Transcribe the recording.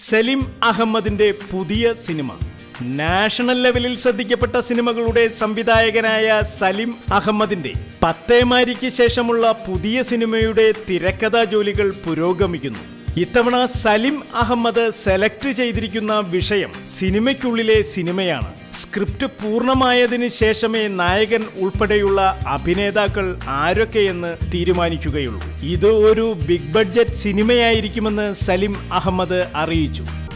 സലിം അഹമ്മദിന്റെ പുതിയ cinema national ലെവലിൽ ശ്രദ്ധിക്കപ്പെട്ട സിനിമകളുടെ സംവിധായകനായ സലിം അഹമ്മദിന്റെ പത്തേമാരിക്ക് ശേഷമുള്ള പുതിയ സിനിമയുടെ തിരക്കഥാ ജോലികൾ പുരോഗമിക്കുന്നു ഇത്തവണ സലിം അഹമ്മദ് സെലക്ട് ചെയ്തിരിക്കുന്ന വിഷയം സിനിമയ്ക്കുള്ളിലെ സിനിമയാണ് സ്ക്രിപ്റ്റ് പൂർണ്ണമായതിനു ശേഷമേ നായകൻ ഉൾപ്പെടെയുള്ള അഭിനേതാക്കൾ ആരൊക്കെയെന്ന് തീരുമാനിക്കുകയുള്ളൂ ഇത് ഒരു ബിഗ് ബഡ്ജറ്റ് സിനിമയായിരിക്കുമെന്ന് സലിം അഹമ്മദ് അറിയിച്ചു